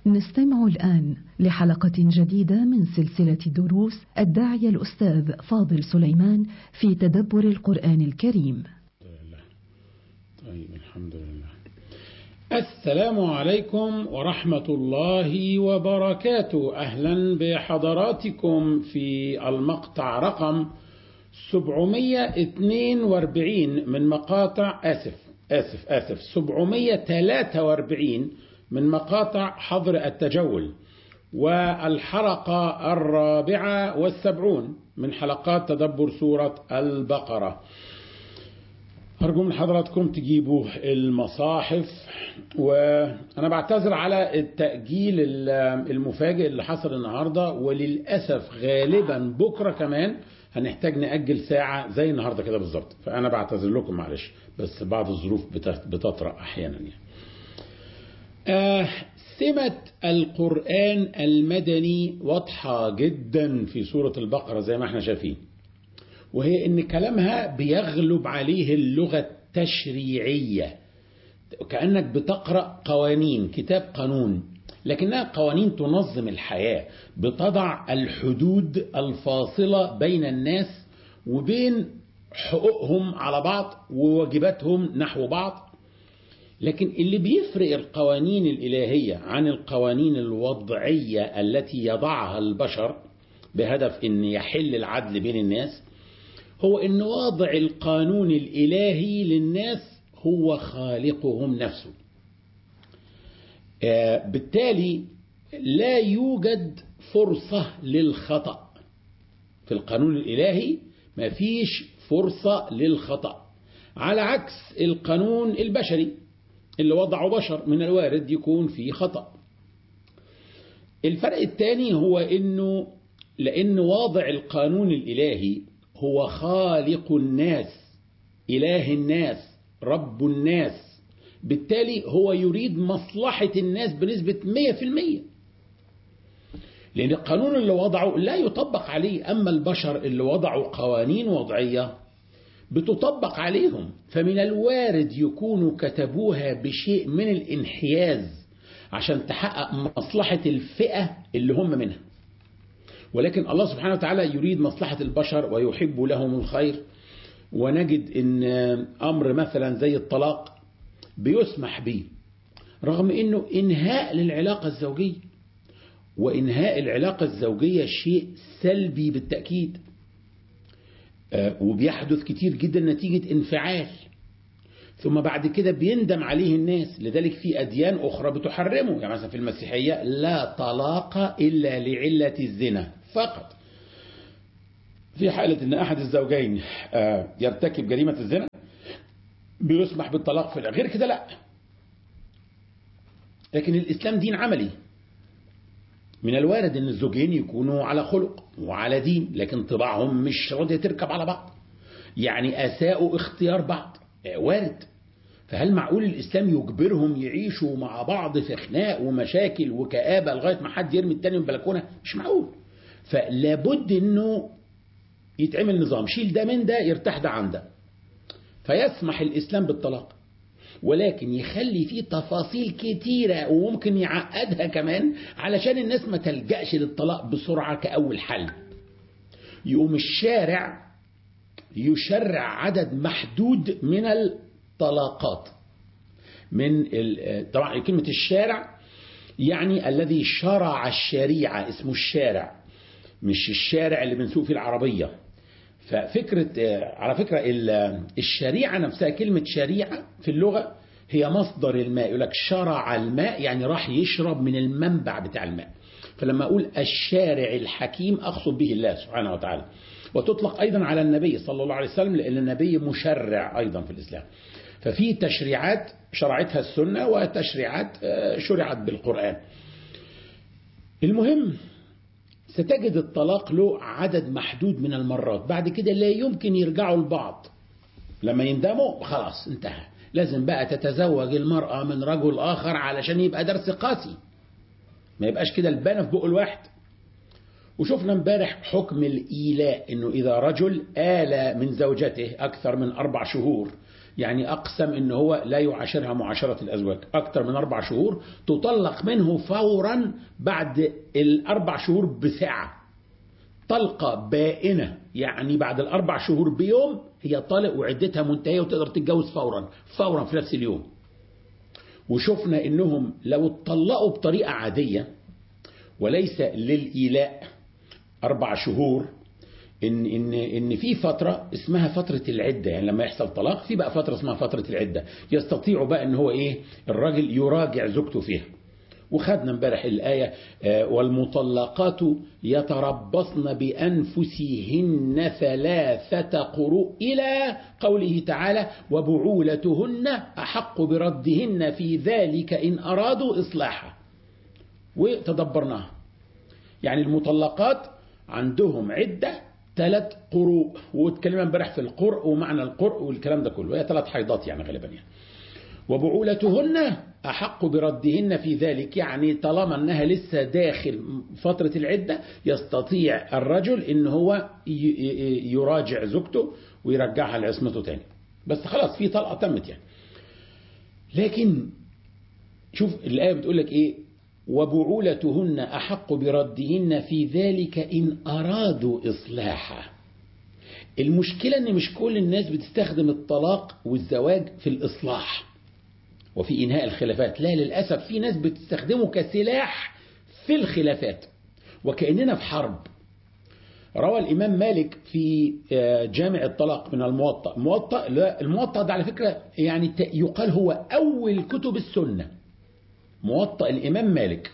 نستمع الآن لحلقة جديدة من سلسلة دروس الداعية الأستاذ فاضل سليمان في تدبر القرآن الكريم طيب الحمد لله السلام عليكم ورحمة الله وبركاته أهلا بحضراتكم في المقطع رقم 742 من مقاطع آسف آسف آسف 743 من مقاطع حظر التجول والحلقة الرابعة والسبعون من حلقات تدبر سورة البقرة أرجو من حضراتكم تجيبوا المصاحف وأنا بعتذر على التأجيل المفاجئ اللي حصل النهاردة وللأسف غالبا بكرة كمان هنحتاج نأجل ساعة زي النهاردة كده بالظبط فأنا بعتذر لكم معلش بس بعض الظروف بتطرأ أحيانا يعني. آه سمة القرآن المدني واضحة جدا في سورة البقرة زي ما احنا شايفين وهي ان كلامها بيغلب عليه اللغة التشريعية كأنك بتقرأ قوانين كتاب قانون لكنها قوانين تنظم الحياة بتضع الحدود الفاصلة بين الناس وبين حقوقهم على بعض وواجباتهم نحو بعض لكن اللي بيفرق القوانين الإلهية عن القوانين الوضعية التي يضعها البشر بهدف أن يحل العدل بين الناس هو أن واضع القانون الإلهي للناس هو خالقهم نفسه بالتالي لا يوجد فرصة للخطأ في القانون الإلهي ما فيش فرصة للخطأ على عكس القانون البشري اللي وضعه بشر من الوارد يكون فيه خطأ الفرق الثاني هو انه لان واضع القانون الالهي هو خالق الناس اله الناس رب الناس بالتالي هو يريد مصلحة الناس بنسبة 100% لأن القانون اللي وضعه لا يطبق عليه أما البشر اللي وضعوا قوانين وضعية بتطبق عليهم فمن الوارد يكونوا كتبوها بشيء من الانحياز عشان تحقق مصلحة الفئة اللي هم منها ولكن الله سبحانه وتعالى يريد مصلحة البشر ويحب لهم الخير ونجد ان امر مثلا زي الطلاق بيسمح به رغم انه انهاء للعلاقة الزوجية وانهاء العلاقة الزوجية شيء سلبي بالتأكيد وبيحدث كتير جدا نتيجة انفعال ثم بعد كده بيندم عليه الناس لذلك في أديان أخرى بتحرمه يعني مثلا في المسيحية لا طلاق إلا لعلة الزنا فقط في حالة أن أحد الزوجين يرتكب جريمة الزنا بيسمح بالطلاق في غير كده لا لكن الإسلام دين عملي من الوارد ان الزوجين يكونوا على خلق وعلى دين لكن طباعهم مش راضيه تركب على بعض يعني اساءوا اختيار بعض وارد فهل معقول الاسلام يجبرهم يعيشوا مع بعض في خناق ومشاكل وكآبه لغايه ما حد يرمي التاني من البلكونه مش معقول فلابد انه يتعمل نظام شيل ده من ده يرتاح ده عن ده فيسمح الاسلام بالطلاق ولكن يخلي فيه تفاصيل كتيرة وممكن يعقدها كمان علشان الناس ما تلجأش للطلاق بسرعة كأول حل يقوم الشارع يشرع عدد محدود من الطلاقات من طبعا كلمة الشارع يعني الذي شرع الشريعة اسمه الشارع مش الشارع اللي بنسوق فيه العربية ففكرة على فكرة الشريعة نفسها كلمة شريعة في اللغة هي مصدر الماء يقول لك شرع الماء يعني راح يشرب من المنبع بتاع الماء فلما أقول الشارع الحكيم أقصد به الله سبحانه وتعالى وتطلق أيضا على النبي صلى الله عليه وسلم لأن النبي مشرع أيضا في الإسلام ففي تشريعات شرعتها السنة وتشريعات شرعت بالقرآن المهم ستجد الطلاق له عدد محدود من المرات بعد كده لا يمكن يرجعوا لبعض لما يندموا خلاص انتهى لازم بقى تتزوج المرأة من رجل آخر علشان يبقى درس قاسي ما يبقاش كده البانة في بق الواحد وشفنا امبارح حكم الإيلاء انه إذا رجل آل من زوجته أكثر من أربع شهور يعني أقسم إن هو لا يعاشرها معاشرة الأزواج أكثر من أربع شهور تطلق منه فورا بعد الأربع شهور بساعة طلقة بائنة يعني بعد الأربع شهور بيوم هي طالق وعدتها منتهية وتقدر تتجوز فورا فورا في نفس اليوم وشفنا إنهم لو اتطلقوا بطريقة عادية وليس للإيلاء أربع شهور إن إن إن في فترة اسمها فترة العدة يعني لما يحصل طلاق في بقى فترة اسمها فترة العدة يستطيع بقى إن هو إيه الراجل يراجع زوجته فيها وخدنا امبارح الآية والمطلقات يتربصن بأنفسهن ثلاثة قروء إلى قوله تعالى وبعولتهن أحق بردهن في ذلك إن أرادوا إصلاحا وتدبرناها يعني المطلقات عندهم عدة ثلاث قروء واتكلمنا امبارح في القرء ومعنى القرء والكلام ده كله هي ثلاث حيضات يعني غالبا يعني وبعولتهن أحق بردهن في ذلك يعني طالما أنها لسه داخل فترة العدة يستطيع الرجل أن هو يراجع زوجته ويرجعها لعصمته تاني بس خلاص في طلقة تمت يعني لكن شوف الآية بتقول لك إيه وبعولتهن أحق بردهن في ذلك إن أرادوا إصلاحا المشكلة أن مش كل الناس بتستخدم الطلاق والزواج في الإصلاح وفي إنهاء الخلافات لا للأسف في ناس بتستخدمه كسلاح في الخلافات وكأننا في حرب روى الإمام مالك في جامع الطلاق من الموطأ موطأ لا الموطأ ده على فكرة يعني يقال هو أول كتب السنة موطأ الإمام مالك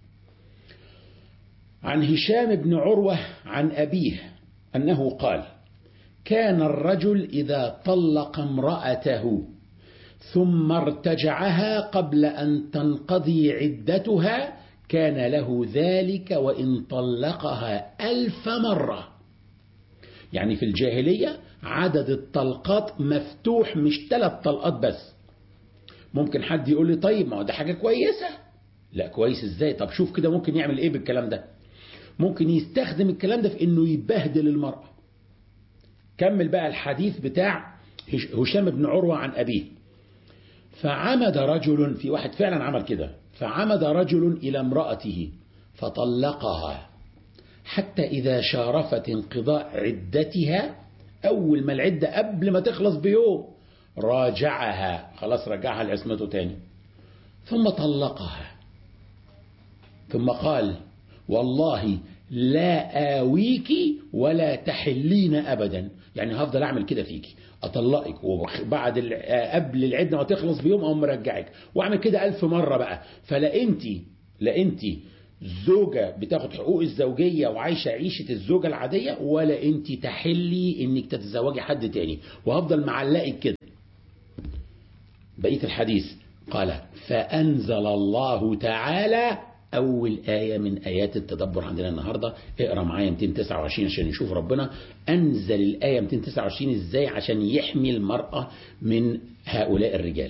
عن هشام بن عروة عن أبيه أنه قال كان الرجل إذا طلق امرأته ثم ارتجعها قبل أن تنقضي عدتها كان له ذلك وإن طلقها ألف مرة يعني في الجاهلية عدد الطلقات مفتوح مش ثلاث طلقات بس ممكن حد يقول لي طيب ما هو ده حاجة كويسة لا كويس ازاي طب شوف كده ممكن يعمل ايه بالكلام ده ممكن يستخدم الكلام ده في انه يبهدل المرأة كمل بقى الحديث بتاع هشام بن عروة عن أبيه فعمد رجل في واحد فعلا عمل كده فعمد رجل إلى امرأته فطلقها حتى إذا شارفت انقضاء عدتها أول ما العدة قبل ما تخلص بيوم راجعها خلاص رجعها لعصمته تاني ثم طلقها ثم قال والله لا آويك ولا تحلين أبدا يعني هفضل أعمل كده فيكي أطلقك وبعد قبل العدة ما تخلص بيوم أو مرجعك وأعمل كده ألف مرة بقى فلا أنت لا أنت زوجة بتاخد حقوق الزوجية وعايشة عيشة الزوجة العادية ولا أنت تحلي أنك تتزوجي حد تاني وهفضل معلقك كده بقية الحديث قال فأنزل الله تعالى أول آية من آيات التدبر عندنا النهاردة اقرأ معايا 229 عشان نشوف ربنا أنزل الآية 229 إزاي عشان يحمي المرأة من هؤلاء الرجال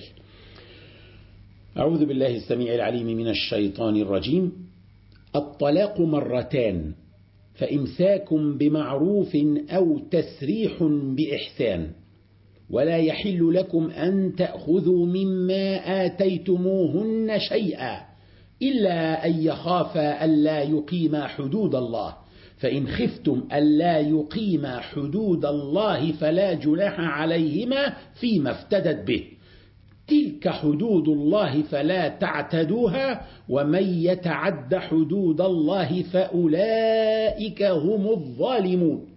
أعوذ بالله السميع العليم من الشيطان الرجيم الطلاق مرتان فإمساك بمعروف أو تسريح بإحسان ولا يحل لكم أن تأخذوا مما آتيتموهن شيئا إلا أن يخافا ألا يقيما حدود الله فإن خفتم ألا يقيما حدود الله فلا جناح عليهما فيما افتدت به تلك حدود الله فلا تعتدوها ومن يتعد حدود الله فأولئك هم الظالمون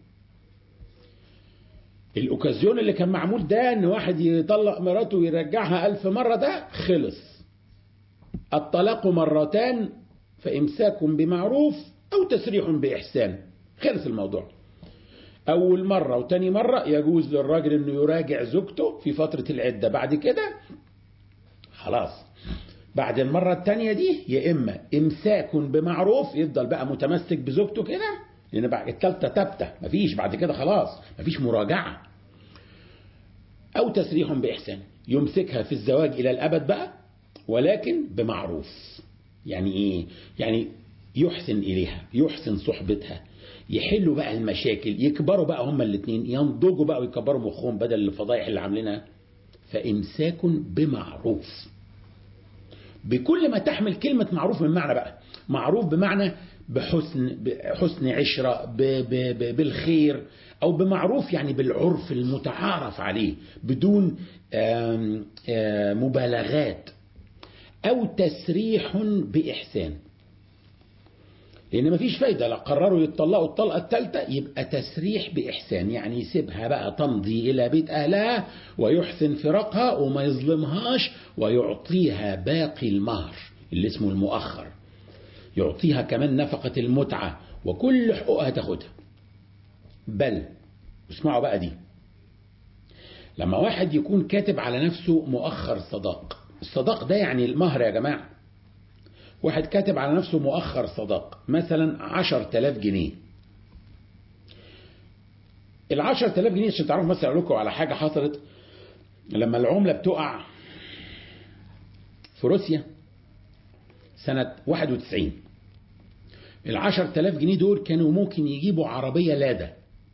الأوكازيون اللي كان معمول ده ان واحد يطلق مراته ويرجعها ألف مرة ده خلص الطلاق مرتان فإمساك بمعروف أو تسريح بإحسان خلص الموضوع أول مرة وتاني مرة يجوز للراجل أنه يراجع زوجته في فترة العدة بعد كده خلاص بعد المرة التانية دي يا إما إمساك بمعروف يفضل بقى متمسك بزوجته كده لأن بعد التالتة تبتة مفيش بعد كده خلاص مفيش مراجعة أو تسريح بإحسان يمسكها في الزواج إلى الأبد بقى ولكن بمعروف يعني إيه يعني يحسن إليها يحسن صحبتها يحلوا بقى المشاكل يكبروا بقى هما الاثنين ينضجوا بقى ويكبروا مخهم بدل الفضايح اللي عاملينها فإمساك بمعروف بكل ما تحمل كلمة معروف من معنى بقى معروف بمعنى بحسن بحسن عشرة ب ب ب بالخير أو بمعروف يعني بالعرف المتعارف عليه بدون آم آم مبالغات أو تسريح بإحسان لأن مفيش فايدة لو قرروا يتطلقوا الطلقة الثالثة يبقى تسريح بإحسان يعني يسيبها بقى تمضي إلى بيت أهلها ويحسن فراقها وما يظلمهاش ويعطيها باقي المهر اللي اسمه المؤخر يعطيها كمان نفقة المتعة وكل حقوقها تاخدها بل اسمعوا بقى دي لما واحد يكون كاتب على نفسه مؤخر صداق الصداق ده يعني المهر يا جماعة واحد كاتب على نفسه مؤخر صداق مثلا عشر تلاف جنيه العشر تلاف جنيه عشان تعرفوا مثلا أقول لكم على حاجة حصلت لما العملة بتقع في روسيا سنة 91 العشر تلاف جنيه دول كانوا ممكن يجيبوا عربية لادا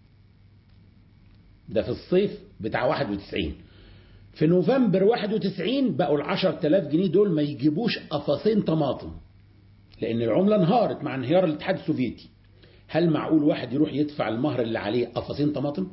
ده في الصيف بتاع 91 في نوفمبر 91 بقوا العشر تلاف جنيه دول ما يجيبوش قفصين طماطم لأن العملة انهارت مع انهيار الاتحاد السوفيتي هل معقول واحد يروح يدفع المهر اللي عليه قفصين طماطم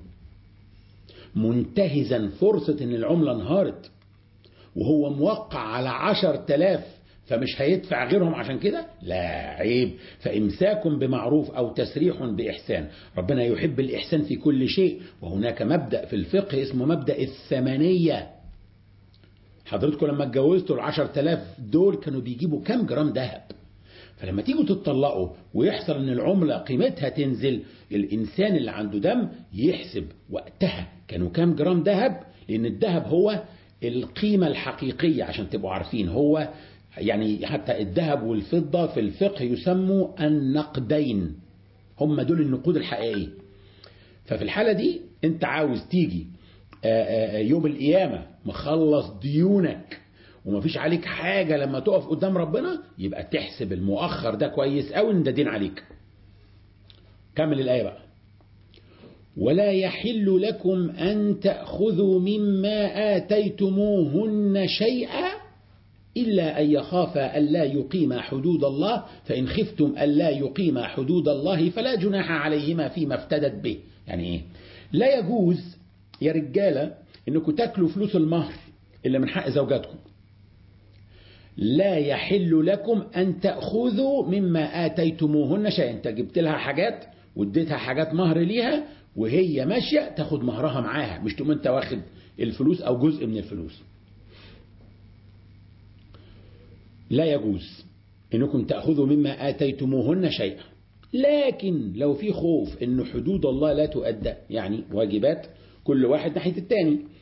منتهزا فرصة ان العملة انهارت وهو موقع على عشر تلاف فمش هيدفع غيرهم عشان كده لا عيب فإمساك بمعروف أو تسريح بإحسان ربنا يحب الإحسان في كل شيء وهناك مبدأ في الفقه اسمه مبدأ الثمنية حضرتكم لما اتجوزتوا العشر تلاف دول كانوا بيجيبوا كام جرام ذهب فلما تيجوا تتطلقوا ويحصل ان العملة قيمتها تنزل الانسان اللي عنده دم يحسب وقتها كانوا كام جرام ذهب لان الذهب هو القيمة الحقيقية عشان تبقوا عارفين هو يعني حتى الذهب والفضة في الفقه يسموا النقدين هم دول النقود الحقيقية ففي الحالة دي انت عاوز تيجي يوم القيامة مخلص ديونك ومفيش عليك حاجة لما تقف قدام ربنا يبقى تحسب المؤخر ده كويس قوي ان ده دين عليك كمل الآية بقى ولا يحل لكم أن تأخذوا مما آتيتموهن شيئا إلا أن يخافا ألا يقيما حدود الله فإن خفتم ألا يقيما حدود الله فلا جناح عليهما فيما افتدت به يعني إيه لا يجوز يا رجالة إنكم تاكلوا فلوس المهر إلا من حق زوجاتكم لا يحل لكم أن تأخذوا مما آتيتموهن شيئا أنت جبت لها حاجات واديتها حاجات مهر ليها وهي ماشية تاخد مهرها معاها مش تقوم أنت واخد الفلوس أو جزء من الفلوس لا يجوز انكم تأخذوا مما آتيتموهن شيئا لكن لو في خوف ان حدود الله لا تؤدى يعني واجبات كل واحد ناحية التاني